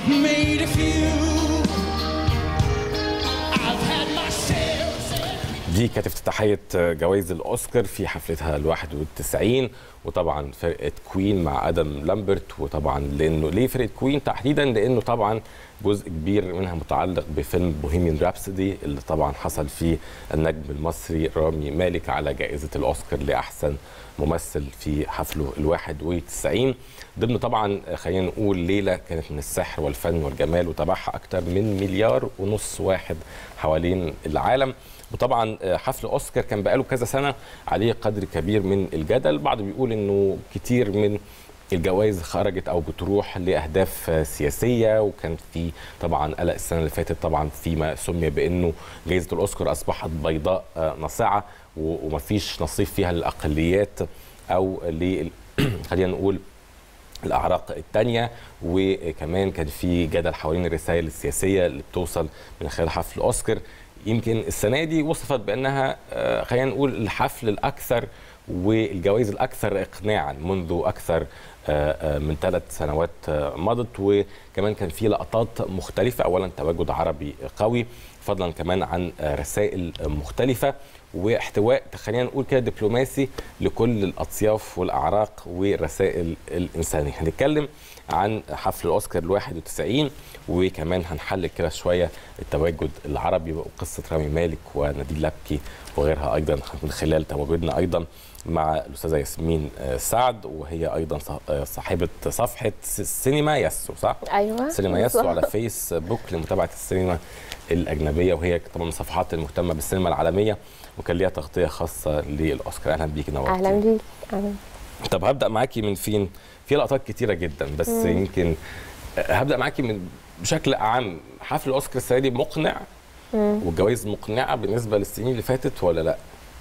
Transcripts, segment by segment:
made a few. I've had my share of دي كانت افتتاحية جوائز الأوسكار في حفلتها ال 91 وطبعا فرقة كوين مع آدم لامبرت وطبعا لأنه ليه فرقة كوين تحديدا لأنه طبعا جزء كبير منها متعلق بفيلم بوهيميان رابسودي اللي طبعا حصل فيه النجم المصري رامي مالك على جائزة الأوسكار لأحسن ممثل في حفله ال 91 ضمن طبعا خلينا نقول ليلة كانت من السحر والفن والجمال وتابعها أكثر من مليار ونص واحد حوالين العالم وطبعا حفل اوسكار كان بقاله كذا سنه عليه قدر كبير من الجدل البعض بيقول انه كتير من الجوائز خرجت او بتروح لاهداف سياسيه وكان في طبعا قلق السنه اللي فاتت طبعا فيما سمي بانه جائزه الاوسكار اصبحت بيضاء ناصعه ومفيش نصيب فيها للاقليات او ل خلينا نقول الاعراق الثانيه وكمان كان في جدل حوالين الرسائل السياسيه اللي بتوصل من خلال حفل اوسكار يمكن السنه دي وصفت بانها آه، خلينا نقول الحفل الاكثر والجوائز الاكثر اقناعا منذ اكثر آه، آه، من ثلاث سنوات آه، مضت وكمان كان في لقطات مختلفه اولا تواجد عربي قوي فضلا كمان عن آه، رسائل مختلفه واحتواء خلينا نقول كده دبلوماسي لكل الاطياف والاعراق والرسائل الانسانيه هنتكلم عن حفل الاوسكار ال 91 وكمان هنحلل كده شويه التواجد العربي وقصه رامي مالك ونادين لبكي وغيرها ايضا من خلال تواجدنا ايضا مع الاستاذه ياسمين آه، سعد وهي ايضا ص- آه، صاحبه صفحه س- سينما ياسو صح؟ ايوه سينما ياسو على فيسبوك لمتابعه السينما الاجنبيه وهي طبعا من الصفحات المهتمه بالسينما العالميه وكان ليها تغطيه خاصه للاوسكار اهلا بيك نورتي اهلا بيك اهلا طب هبدا معاكي من فين؟ في لقطات كتيره جدا بس مم. يمكن هبدا معاكي من بشكل عام حفل الاوسكار السنه دي مقنع والجوائز مقنعه بالنسبه للسنين اللي فاتت ولا لا؟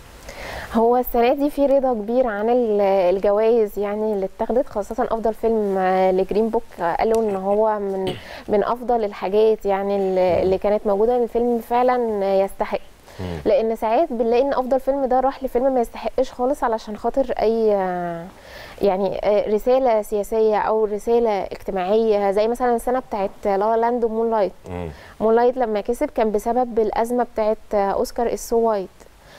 هو السنه دي في رضا كبير عن ال- الجوائز يعني اللي اتاخدت خاصه افضل فيلم آه، لجرين بوك آه، قالوا ان هو من من افضل الحاجات يعني اللي اللي كانت موجوده الفيلم فعلا آه، يستحق لان ساعات بنلاقي ان افضل فيلم ده راح لفيلم ما يستحقش خالص علشان خاطر اي آه، يعني آه، رساله سياسيه او رساله اجتماعيه زي مثلا السنه بتاعت لا لا لاند ومون لايت مم. مون لايت لما كسب كان بسبب الازمه بتاعت اوسكار السو وايت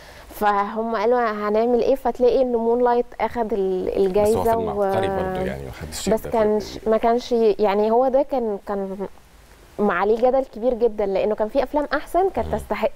فهم قالوا هنعمل ايه فتلاقي ان مون لايت اخد ال- بس هو الجايزه فيلم عبقري برضه يعني محدش بس يقدر كان يقول. ما كانش يعني هو ده كان كان عليه جدل كبير جدا لانه كان في افلام احسن كانت تستحق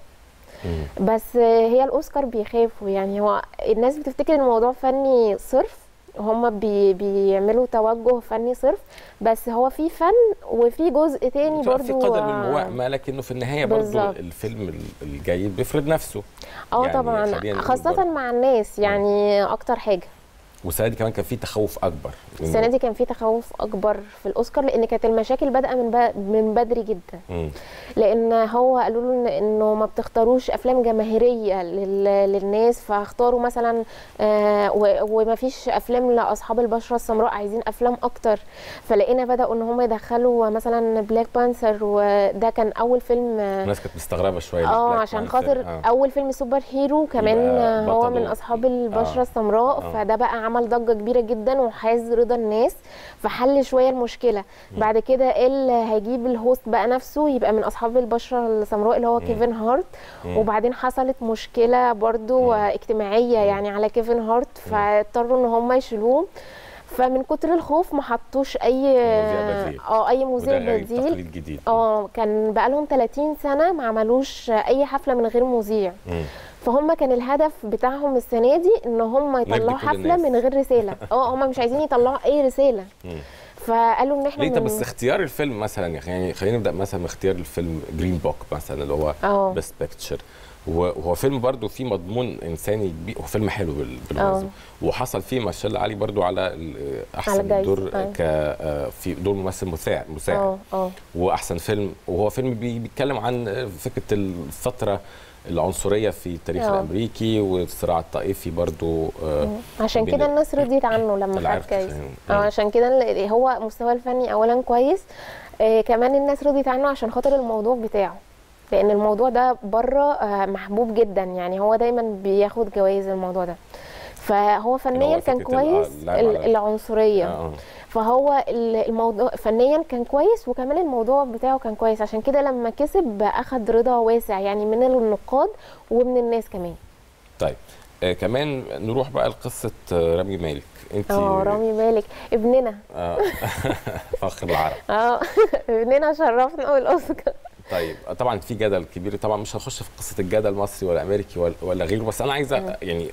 مم. بس هي الاوسكار بيخافوا يعني هو الناس بتفتكر ان الموضوع فني صرف هم بي بيعملوا توجه فني صرف بس هو في فن وفي جزء تاني سواء برضو في قدر من آه، الموائمه لكنه في النهايه برضه بالظبط. الفيلم ال- الجيد بيفرض نفسه اه يعني طبعا خلينا نقول خاصة برضه. مع الناس يعني اكتر حاجة والسنه دي كمان كان في تخوف اكبر إنه- السنة دي كان في تخوف اكبر في الاوسكار لان كانت المشاكل بادئة من ب- من بدري جدا مم. لان هو قالوا له إن- انه ما بتختاروش افلام جماهيريه لل- للناس فاختاروا مثلا آه و- وما فيش افلام لاصحاب البشره السمراء عايزين افلام اكتر فلقينا بداوا ان هم يدخلوا مثلا بلاك بانثر وده كان اول فيلم آه، الناس كانت مستغربه شويه اه لبلاك عشان بانثر. خاطر آه. اول فيلم سوبر هيرو كمان يبقى آه، هو بطله. من اصحاب البشره آه. السمراء آه. فده بقى عمل ضجه كبيره جدا وحاز رضا الناس فحل شويه المشكله بعد كده اللي هيجيب الهوست بقى نفسه يبقى من اصحاب البشره السمراء اللي هو كيفن هارت وبعدين حصلت مشكله برضو آه، اجتماعيه يعني على كيفن هارت فاضطروا ان هم يشيلوه فمن كتر الخوف ما حطوش اي مذيع بديل. اه اي وده مذيع غريب بديل تقليد جديد اه كان بقالهم 30 سنه ما عملوش اي حفله من غير مذيع مم. فهم كان الهدف بتاعهم السنه دي ان هم يطلعوا كل حفله الناس. من غير رساله اه هم مش عايزين يطلعوا اي رساله مم. فقالوا ان احنا ليه طب من- بس اختيار الفيلم مثلا يعني خلينا نبدا مثلا من اختيار الفيلم جرين بوك مثلا اللي هو اه. بيست بيكتشر وهو فيلم برضو فيه مضمون انساني كبير هو فيلم حلو بال- بالمناسبه وحصل فيه ما شاء الله علي برضو على ال- احسن الجايزة، دور أيوة. ك آه، في دور ممثل مساعد مساعد اه اه واحسن فيلم وهو فيلم بي- بيتكلم عن فكره الفتره العنصريه في التاريخ اه. الامريكي والصراع الطائفي برضو آه، عشان بين- كده الناس رضيت عنه لما العرق خد جايزه يعني. اه مم. عشان كده ال- هو مستواه الفني اولا كويس آه كمان الناس رضيت عنه عشان خاطر الموضوع بتاعه لان الموضوع ده بره آه محبوب جدا يعني هو دايما بياخد جوائز الموضوع ده فهو فنيا كان فكرة ال- آه، كويس اللعب ال- على- العنصريه آه، آه. فهو ال- الموضوع فنيا كان كويس وكمان الموضوع بتاعه كان كويس عشان كده لما كسب اخد رضا واسع يعني من النقاد ومن الناس كمان طيب آه كمان نروح بقى لقصه آه، رامي مالك انت اه رامي مالك ابننا آه فخر العرب اه ابننا شرفنا بالاوسكار طيب طبعا في جدل كبير طبعا مش هنخش في قصه الجدل مصري ولا امريكي ولا, ولا غيره بس انا عايزه يعني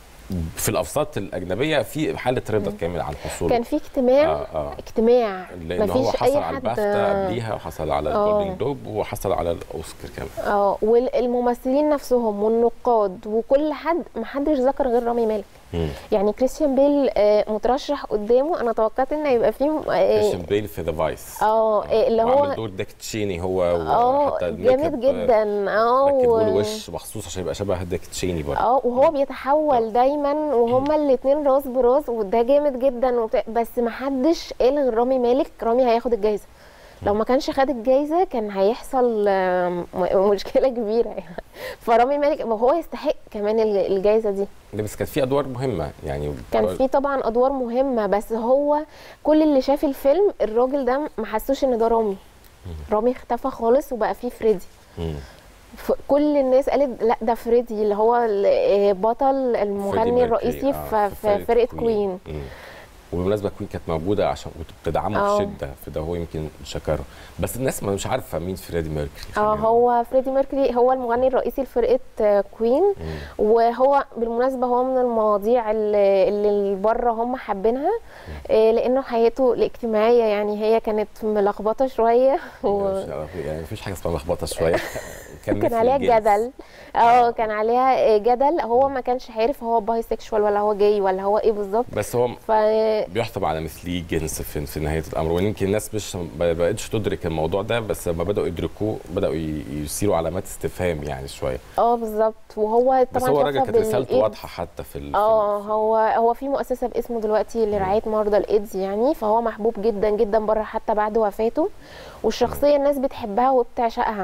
في الاوساط الاجنبيه في حاله رضا كامل عن حصوله كان في اجتماع آه، آه. اجتماع لان هو مفيش حصل اي على حد البافتا قبليها وحصل على آه. الجولدن جلوب وحصل على الاوسكار كمان اه والممثلين نفسهم والنقاد وكل حد محدش ذكر غير رامي مالك مم. يعني كريستيان بيل آه، مترشح قدامه انا توقعت ان هيبقى فيه آه، كريستيان بيل في ذا فايس اه آه، اللي وعامل هو دور ديك تشيني هو اه وحتى الميك جامد اب، جدا اه ركبوا له و- وش مخصوص عشان يبقى شبه ديك تشيني برضه اه وهو بيتحول دايما وهما الاتنين راس براس وده جامد جدا وبتاع بس محدش قال غير رامي مالك رامي هياخد الجايزه لو ما كانش خد الجايزه كان هيحصل آم، م- مشكله كبيره يعني فرامي مالك هو يستحق كمان ال- الجايزه دي لا، بس كانت في ادوار مهمه يعني كان في طبعا ادوار مهمه بس هو كل اللي شاف الفيلم الراجل ده ما حسوش ان ده رامي رامي اختفى خالص وبقى فيه فريدي مم. ف- كل الناس قالت لا ده فريدي اللي هو ال- آه، بطل فريدي المغني ميركوري، الرئيسي آه، في في فرقه كوين مم. وبالمناسبه كوين كانت موجوده عشان كنت بتدعمه آه. بشده فده هو يمكن شكره بس الناس ما مش عارفه مين فريدي ميركوري اه خلينا- هو فريدي ميركوري هو المغني الرئيسي لفرقه آه، كوين مم. وهو بالمناسبه هو من المواضيع اللي, اللي بره هم حابينها آه، لانه حياته الاجتماعيه يعني هي كانت ملخبطه شويه و... يعني مفيش حاجه اسمها لخبطه شويه كان مثل عليها الجنس. جدل اه كان عليها آه، جدل هو ما كانش عارف هو باي سيكشوال ولا هو جاي ولا هو ايه بالظبط بس هو ف بيحسب على مثليه جنس في, في نهايه الامر ويمكن الناس مش ما بقتش تدرك الموضوع ده بس لما بداوا يدركوه بداوا ي- يثيروا علامات استفهام يعني شويه اه بالظبط وهو بس طبعا هو الراجل توفى كانت رسالته بالإيدز. واضحه حتى في ال- في اه ال- هو هو في مؤسسه باسمه دلوقتي لرعايه مرضى الايدز يعني فهو محبوب جدا جدا بره حتى بعد وفاته والشخصيه الناس بتحبها وبتعشقها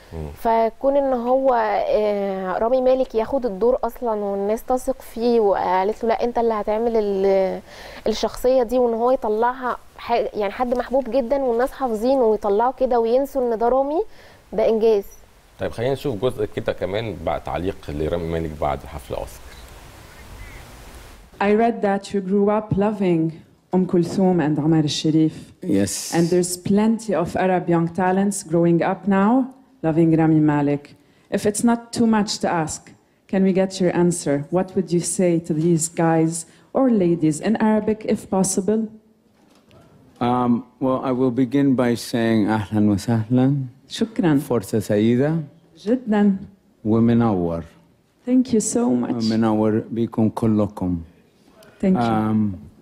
فكون ان هو آه، رامي مالك ياخد الدور اصلا والناس تثق فيه وقالت له لا انت اللي هتعمل ال- الشخصيه دي وان هو يطلعها ح- يعني حد محبوب جدا والناس حافظينه ويطلعوا كده وينسوا ان ده رامي ده انجاز طيب خلينا نشوف جزء كده كمان بعد تعليق لرامي مالك بعد حفل اوسكار I read that you grew up loving Umm Kulthum and Amar al-Sharif. Yes. And there's plenty of Arab young talents growing up now loving Rami Malek. If it's not too much to ask, can we get your answer? What would you say to these guys or ladies in Arabic if possible? Um, well, I will begin by saying Ahlan wa sahlan, شكرا Forza Saida, جدا. ومنور. Thank you so much. منور بكم كلكم. Thank you. Um,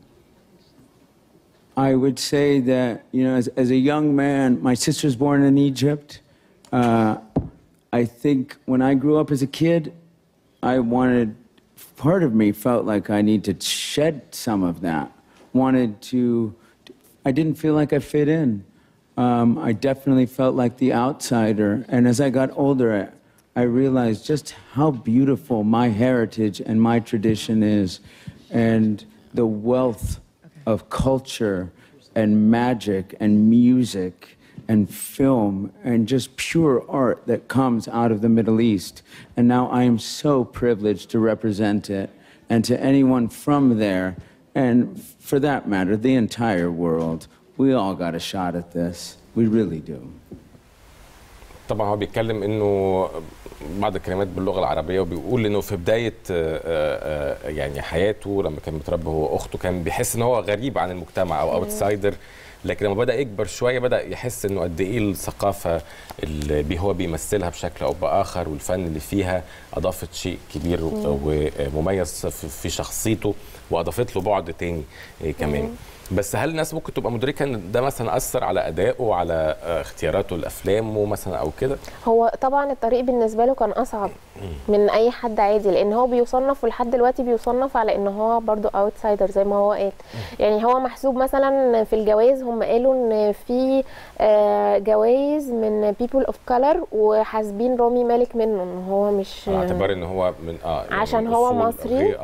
I would say that, you know, as, as a young man, my sister's born in Egypt. Uh, I think when I grew up as a kid, I wanted, part of me felt like I need to shed some of that. Wanted to, I didn't feel like I fit in. Um, I definitely felt like the outsider. And as I got older, I, I realized just how beautiful my heritage and my tradition is, and the wealth of culture and magic and music and film and just pure art that comes out of the Middle East. And now I am so privileged to represent it. And to anyone from there, and for that matter, the entire world, we all got a shot at this. We really do. طبعا هو بيتكلم انه بعض الكلمات باللغه العربيه وبيقول انه في بدايه آه، آه، يعني حياته لما كان متربي هو واخته كان بيحس ان هو غريب عن المجتمع او اوتسايدر لكن لما بدا يكبر شويه بدا يحس انه قد ايه الثقافه اللي بي- هو بيمثلها بشكل او باخر والفن اللي فيها اضافت شيء كبير ومميز في في شخصيته واضافت له بعد تاني آه، كمان بس هل الناس ممكن تبقى مدركه ان ده مثلا اثر على ادائه وعلى آه، اختياراته لافلامه مثلا او كده هو طبعا الطريق بالنسبه له كان اصعب من اي حد عادي لان هو بيصنف ولحد دلوقتي بيصنف على ان هو برضو اوتسايدر زي ما هو قال يعني هو محسوب مثلا في الجوائز هم قالوا ان في آه، جوائز من people of color وحاسبين رامي مالك منه ان هو مش على اعتبار ان هو من اه يعني عشان من هو أصول مصري. غير- اه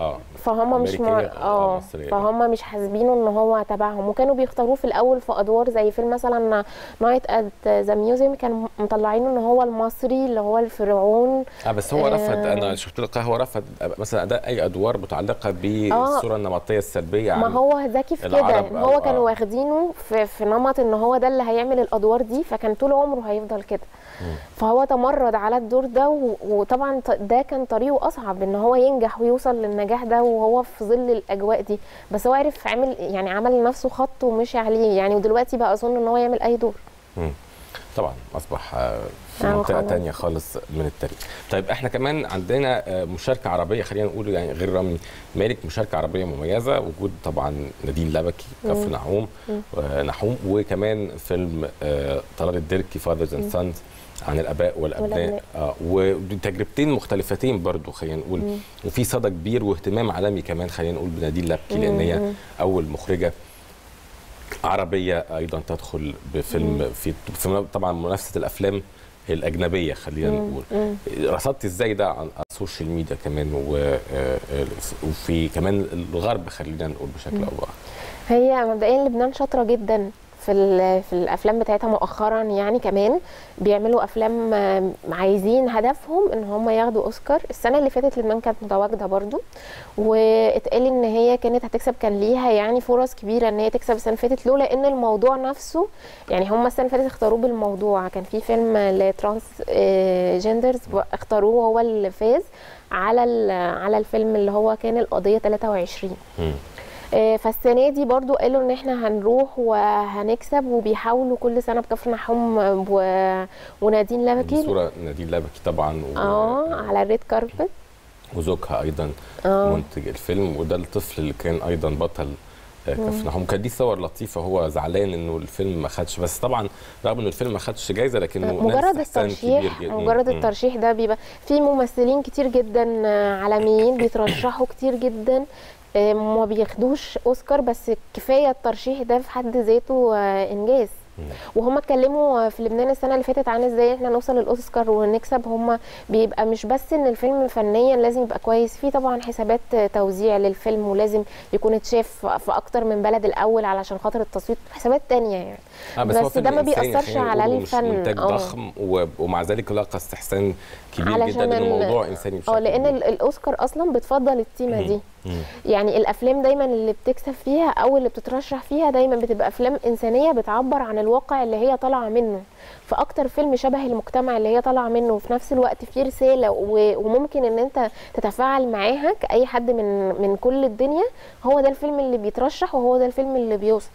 فهم مش مع... أمريكية، آه، اه مصرية. فهم مش حاسبينه ان هو تبعهم وكانوا بيختاروه في الاول في ادوار زي فيلم مثلا نايت ات ذا ميوزيوم كانوا مطلعينه ان هو المصري اللي هو الفرعون اه بس هو آه. رفض انا شفت له هو رفض مثلا اداء اي ادوار متعلقه بالصوره النمطيه السلبيه ما عن هو ذكي في كده العرب ان أو- هو كانوا آه. واخدينه في, في نمط ان هو ده اللي هيعمل الادوار دي فكان طول عمره هيفضل كده فهو تمرد على الدور ده و- وطبعا ط- ده كان طريقه اصعب ان هو ينجح ويوصل للنجاح ده وهو في ظل الاجواء دي بس هو عرف عمل يعني عمل لنفسه خط ومشي عليه يعني ودلوقتي بقى اظن ان هو يعمل اي دور مم. طبعا اصبح آه، في آه، منطقه خلاص. تانية خالص من التاريخ طيب احنا كمان عندنا آه، مشاركه عربيه خلينا نقول يعني غير رامي مالك مشاركه عربيه مميزه وجود طبعا نادين لبكي كفر نحوم آه، نحوم وكمان فيلم آه، طلال الدركي فاذرز اند سانز عن الاباء والابناء والأبناء. اه وتجربتين مختلفتين برضو خلينا نقول وفي صدى كبير واهتمام عالمي كمان خلينا نقول بنادين لبكي لان هي اول مخرجه عربيه ايضا تدخل بفيلم في في طبعا منافسه الافلام الاجنبيه خلينا نقول رصدت ازاي ده على السوشيال ميديا كمان و- آه، آه، وفي كمان الغرب خلينا نقول بشكل او باخر هي مبدئيا لبنان شاطره جدا في ال- في الافلام بتاعتها مؤخرا يعني كمان بيعملوا افلام آم، عايزين هدفهم ان هم ياخدوا اوسكار السنه اللي فاتت لبنان كانت متواجده برضو واتقال ان هي كانت هتكسب كان ليها يعني فرص كبيره ان هي تكسب السنه اللي فاتت لولا ان الموضوع نفسه يعني هم السنه اللي فاتت اختاروه بالموضوع كان في فيلم لترانس آه، جندرز اختاروه هو اللي فاز على ال- على الفيلم اللي هو كان القضيه 23 مم. آه، فالسنه دي برضو قالوا ان احنا هنروح وهنكسب وبيحاولوا كل سنه بكفر نحوم و... ونادين دي لبكي صوره نادين لبكي طبعا و- اه على الريد كاربت وزوجها ايضا اه منتج الفيلم وده الطفل اللي كان ايضا بطل آه، كفر نحوم كانت دي صور لطيفه هو زعلان انه الفيلم ما خدش بس طبعا رغم انه الفيلم ما خدش جايزه لكنه نال مجرد استحسان الترشيح كبير جدا. مجرد مم. الترشيح ده بيبقى في ممثلين كتير جدا آه، عالميين بيترشحوا كتير جدا آه، ما بياخدوش اوسكار بس كفايه الترشيح ده في حد ذاته آه، انجاز وهم اتكلموا في لبنان السنه اللي فاتت عن ازاي احنا نوصل للاوسكار ونكسب هم بيبقى مش بس ان الفيلم فنيا لازم يبقى كويس في طبعا حسابات توزيع للفيلم ولازم يكون اتشاف في اكتر من بلد الاول علشان خاطر التصويت حسابات تانية يعني آه بس هو ده فيلم ما إنساني بيأثرش خلينا على نقول، الفن. مش منتج آه. ضخم و- ومع ذلك لاقى استحسان كبير علشان جدا لأن ال- الموضوع انساني بشكل اه لان كبير. ال- الاوسكار اصلا بتفضل التيمه دي مم. يعني الافلام دايما اللي بتكسب فيها او اللي بتترشح فيها دايما بتبقى افلام انسانيه بتعبر عن الواقع اللي هي طالعه منه فاكتر فيلم شبه المجتمع اللي هي طالعه منه وفي نفس الوقت فيه رساله و- وممكن ان انت تتفاعل معاها كاي حد من من كل الدنيا هو ده الفيلم اللي بيترشح وهو ده الفيلم اللي بيوصل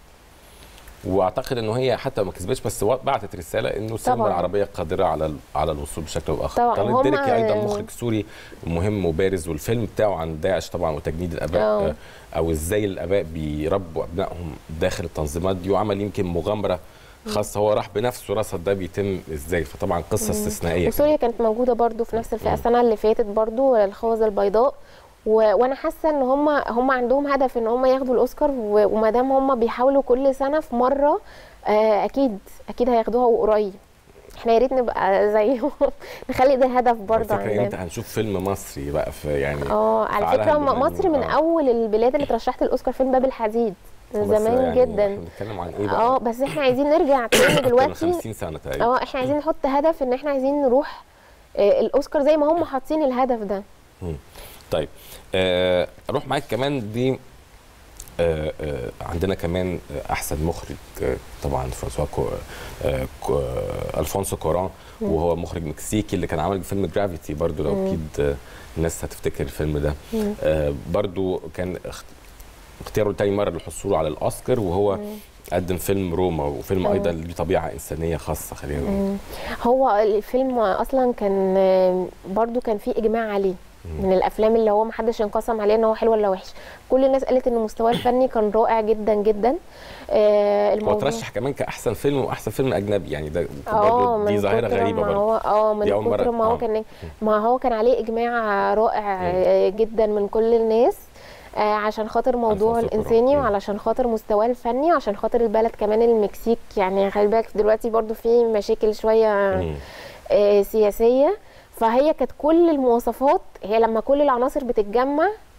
واعتقد انه هي حتى ما كسبتش بس و- بعتت رساله انه السينما طبعاً. العربيه قادره على ال- على الوصول بشكل او باخر طبعاً. طارق وهم- الدركي ايضا مخرج سوري مهم وبارز والفيلم بتاعه عن داعش طبعا وتجنيد الاباء آه. آه، او ازاي الاباء بيربوا ابنائهم داخل التنظيمات دي وعمل يمكن مغامره خاصه هو راح بنفسه رصد ده بيتم ازاي فطبعا قصه استثنائيه وسوريا كانت موجوده برضو في نفس الفئه السنه اللي فاتت برضو الخوذه البيضاء و... وانا حاسه ان هم هم عندهم هدف ان هم ياخدوا الاوسكار و... وما دام هم بيحاولوا كل سنه في مره آه اكيد اكيد هياخدوها وقريب احنا يا ريت نبقى زيهم نخلي ده هدف برضه برضه انت عندنا هنشوف فيلم مصري بقى في يعني اه على فعلها فكره اللبنانيين. مصر من آه. اول البلاد اللي ترشحت الاوسكار فيلم باب الحديد من بس زمان يعني جدا احنا بنتكلم عن ايه بقى؟ اه بس احنا عايزين نرجع تاني من دلوقتي 50 سنه تقريبا اه احنا عايزين نحط هدف ان احنا عايزين نروح آه، الاوسكار زي ما هم حاطين الهدف ده طيب آه، اروح معاك كمان دي آه، آه، عندنا كمان آه، احسن مخرج آه، طبعا فرانسوا كو آه، كو- آه، الفونسو كوران وهو مخرج مكسيكي اللي كان عامل فيلم جرافيتي برضو لو اكيد آه، الناس هتفتكر الفيلم ده آه، برضو كان اخت- اختياره تاني مره للحصول على الاوسكار وهو قدم فيلم روما وفيلم آه. ايضا له طبيعه انسانيه خاصه خلينا نقول هو الفيلم اصلا كان آه، برضو كان فيه اجماع عليه من الافلام اللي هو محدش انقسم عليه ان هو حلو ولا وحش كل الناس قالت ان مستواه الفني كان رائع جدا جدا آه هو الموضوع ترشح كمان كاحسن فيلم واحسن فيلم اجنبي يعني ده اه برضو من دي ظاهره كتر غريبه ما برضو هو اه من دي أول كتر مرة- ما هو آه. كان ما هو كان عليه اجماع رائع آه، جدا من كل الناس آه عشان خاطر موضوع ألفونسو كورون. الانساني مم. وعلشان خاطر مستواه الفني وعشان خاطر البلد كمان المكسيك يعني خلي بالك دلوقتي برضو في مشاكل شويه مم. آه، سياسيه فهي كانت كل المواصفات هي لما كل العناصر بتتجمع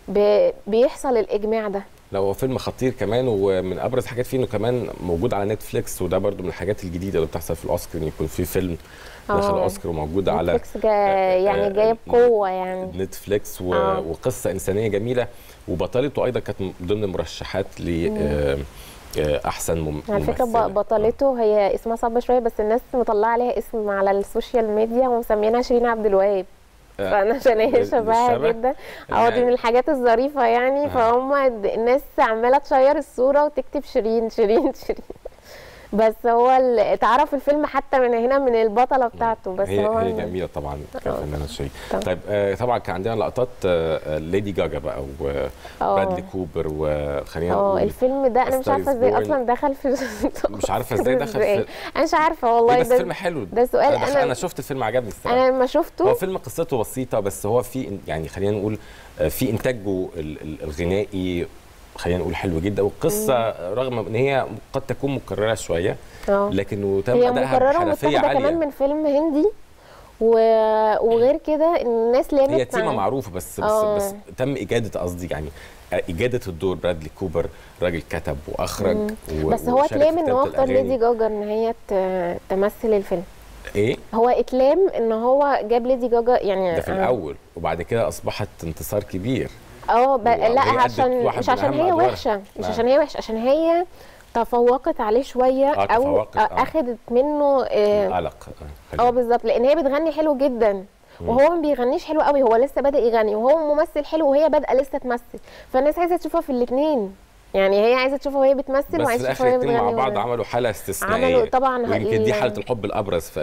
ب- بيحصل الاجماع ده لا هو فيلم خطير كمان ومن ابرز حاجات فيه انه كمان موجود على نتفليكس وده برضو من الحاجات الجديده اللي بتحصل في الاوسكار ان يكون في فيلم دخل آه. اوسكار وموجود على نتفليكس جا يعني آه، جايه بقوه يعني نتفليكس و... آه. وقصه انسانيه جميله وبطلته ايضا كانت من ضمن المرشحات ل آه، آه، احسن مم... على فكره ممثلة. ب- بطلته هي اسمها صعب شويه بس الناس مطلعه عليها اسم على السوشيال ميديا ومسمينها شيرين عبد الوهاب آه. فانا عشان هي لل- شبهها للشبه؟ جدا اه دي من الحاجات الظريفه يعني آه. فهم د- الناس عماله تشير الصوره وتكتب شيرين شيرين شيرين بس هو ال- اتعرف الفيلم حتى من هنا من البطله بتاعته بس هي هو هي جميله طبعا كفنانه شيرين طبعا. طيب آه، طبعا كان عندنا لقطات آه، آه، ليدي جاجا بقى وبرادلي كوبر وخلينا اه نقول الفيلم ده انا مش A Star عارفه is ازاي Born. اصلا دخل في مش عارفه ازاي دخل في انا مش عارفه والله بس ده فيلم حلو ده سؤال انا, دخل- أنا- أنا شفت الفيلم عجبني الصراحه انا لما هو شفته فيلم قصته بسيطه بس هو في يعني خلينا نقول آه، في انتاجه ال- ال- الغنائي خلينا نقول حلو جدا والقصه رغم ان هي قد تكون مكرره شويه اه لكنه تم هي ادائها مكرره بحرفيه ومتاخده عاليه كمان من فيلم هندي و... وغير كده الناس لامت هي تيمه مع- معروفه بس بس, آه. بس تم اجاده قصدي يعني آه، اجاده الدور برادلي كوبر راجل كتب واخرج و- بس هو وشارك اتلام في ان هو كتابة اختار الأغاني. ليدي جاجا ان هي ت- تمثل الفيلم ايه هو اتلام ان هو جاب ليدي جاجا يعني ده في آه. الاول وبعد كده اصبحت انتصار كبير اه ب... وهي لا أدت عشان واحد مش من عشان أهم هي أدوارها. وحشه مش آه. عشان هي وحشه عشان هي تفوقت عليه شويه آه، او تفوقت، آه، آه. اخدت منه اه القلق آه، بالظبط لان هي بتغني حلو جدا وهو ما بيغنيش حلو قوي هو لسه بادئ يغني وهو ممثل حلو وهي بادئه لسه تمثل فالناس عايزه تشوفها في الاثنين يعني هي عايزه تشوفها وهي بتمثل بس في وعايزه الاخر تشوفها وهي الاثنين بتغني مع بعض وهي- عملوا حاله استثنائيه عملوا طبعا ويمكن دي ال- حاله الحب الابرز في اه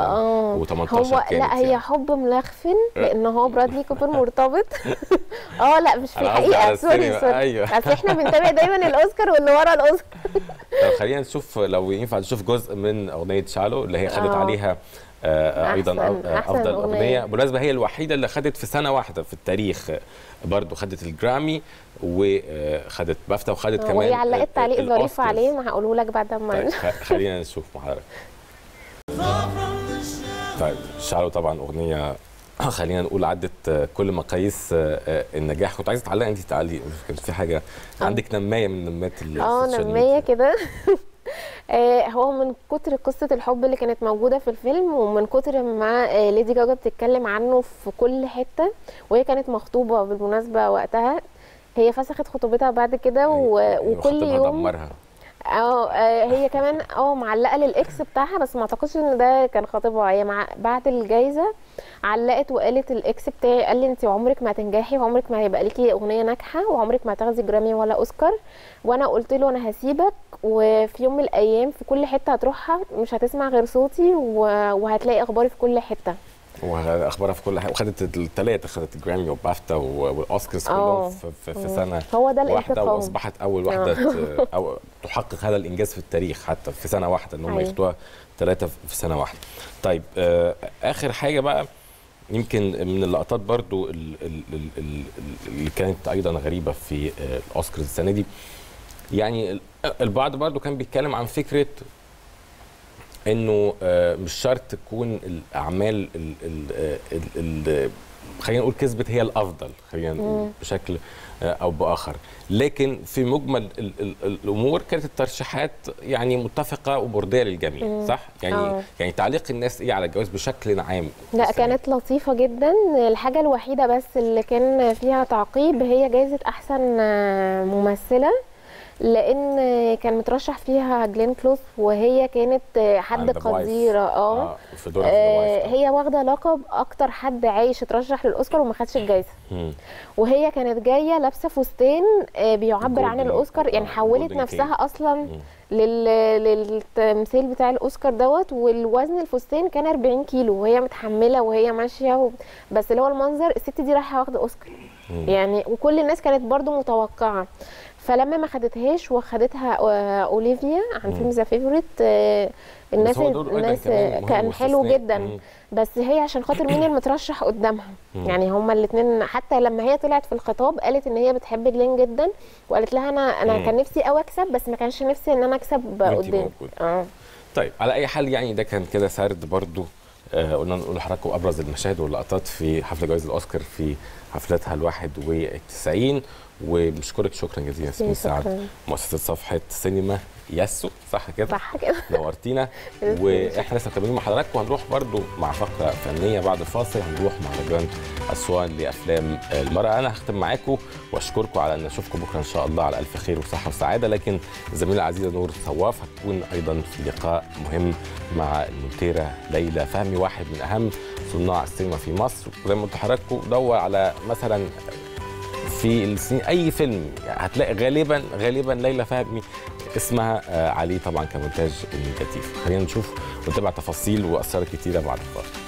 2018 هو كانت لا هي يعني. حب ملخفن لان هو برادلي كوبر مرتبط اه لا مش في أنا قصدي على الحقيقه سوري السينما، سوري أيوة. اصل احنا بنتابع دايما الاوسكار واللي ورا الاوسكار طب خلينا نشوف لو ينفع نشوف جزء من اغنيه شالو اللي هي خدت آه. عليها آه، ايضا أحسن- آه، أحسن افضل أغنية. اغنيه بالمناسبه هي الوحيده اللي خدت في سنه واحده في التاريخ آه، برضو خدت الجرامي وخدت بافتا وخدت كمان وهي علقت ال- تعليق ظريف الأوسكارز. عليه ما هقوله لك بعد ما طيب خ- خلينا نشوف مع حضرتك طيب شالو طبعا اغنيه خلينا نقول عدت كل مقاييس النجاح كنت عايزه تعلق انت تعليق كان في حاجه عندك نمايه من نمات ال- اه السوشيال نمية ميديا. كده آه، هو من كتر قصة الحب اللي كانت موجودة في الفيلم ومن كتر ما آه، ليدي جاجا بتتكلم عنه في كل حتة وهي كانت مخطوبة بالمناسبة وقتها هي فسخت خطوبتها بعد كده و- يعني وكل خطيبها يوم دمرها اه آه، هي كمان اه معلقه للاكس بتاعها بس ما اعتقدش ان ده كان خطيبها هي مع بعد الجايزه علقت وقالت الاكس بتاعي قال لي انت عمرك ما هتنجحي وعمرك ما هيبقى ليكي اغنيه ناجحه وعمرك ما هتاخدي جرامي ولا اوسكار وانا قلت له انا هسيبك وفي يوم من الايام في كل حته هتروحها مش هتسمع غير صوتي و- وهتلاقي اخباري في كل حته واخبارها في كل حاجه وخدت الثلاثه خدت الجرامي وبافتا و- والاوسكارز آه. كلهم في, في, في سنه هو ده واحده الانتقام واصبحت اول واحده ت- او تحقق هذا الانجاز في التاريخ حتى في سنه واحده ان هم أيوة. ياخدوها ثلاثه في سنه واحده. طيب آه اخر حاجه بقى يمكن من اللقطات برضو ال- ال- ال- ال- اللي كانت ايضا غريبه في آه، الاوسكارز السنه دي يعني ال- البعض برضو كان بيتكلم عن فكره انه آه، مش شرط تكون الاعمال ال ال ال ال خلينا نقول كسبت هي الافضل خلينا نقول بشكل آه، او باخر لكن في مجمل ال ال الامور كانت الترشيحات يعني متفقه ومرضيه للجميع صح يعني آه. يعني تعليق الناس ايه على الجواز بشكل عام لا السنة دي؟ كانت لطيفة جدا الحاجة الوحيدة بس اللي كان فيها تعقيب هي جايزة أحسن آه، ممثلة لأن كان مترشح فيها جلين كلوز وهي كانت آه، حد The Wife. قديرة اه في دور آه، هي واخدة لقب أكتر حد عايش اترشح للأوسكار وما خدش الجايزة وهي كانت جاية لابسة فستان آه، بيعبر عن Golden- الأوسكار يعني آه، حولت Golden نفسها King. أصلا لل... للتمثيل بتاع الاوسكار دوت والوزن الفستان كان 40 كيلو وهي متحمله وهي ماشيه و... بس اللي هو المنظر الست دي رايحه واخده اوسكار يعني وكل الناس كانت برضو متوقعه فلما ما خدتهاش وخدتها آه، اوليفيا عن فيلم ذا فيفوريت الناس هو دور أيضاً الناس كمان آه، مهم كان حلو واستثناء. جدا مم. بس هي عشان خاطر مين المترشح قدامها يعني هما الاثنين حتى لما هي طلعت في الخطاب قالت ان هي بتحب جلين جدا وقالت لها انا انا مم. كان نفسي قوي اكسب بس ما كانش نفسي ان انا اكسب وإنتي قدام موجودة. اه طيب على اي حال يعني ده كان كده سرد برضو آه، قلنا نقول لحضراتكم ابرز المشاهد واللقطات في حفل جوائز الاوسكار في حفلتها ال 91 وبنشكرك شكرا جزيلا ياسمين شكراً. سعد مؤسسه صفحه سينما ياسو صح كده؟ صح كده نورتينا واحنا لسه مكملين مع حضراتكم وهنروح برضو مع فقره فنيه بعد الفاصل هنروح مهرجان اسوان لافلام المراه انا هختم معاكم واشكركم على ان اشوفكم بكره ان شاء الله على الف خير وصحه وسعاده لكن الزميله العزيزه نور صواف هتكون ايضا في لقاء مهم مع المنتره ليلى فهمي واحد من اهم صناع السينما في مصر وزي ما قلت لحضراتكم دور على مثلا في السنين اي فيلم هتلاقي غالبا غالبا ليلى فهمي اسمها آه، عليه طبعا كمونتاج نيجاتيف خلينا نشوف ونتابع تفاصيل واسرار كتيره بعد الفاصل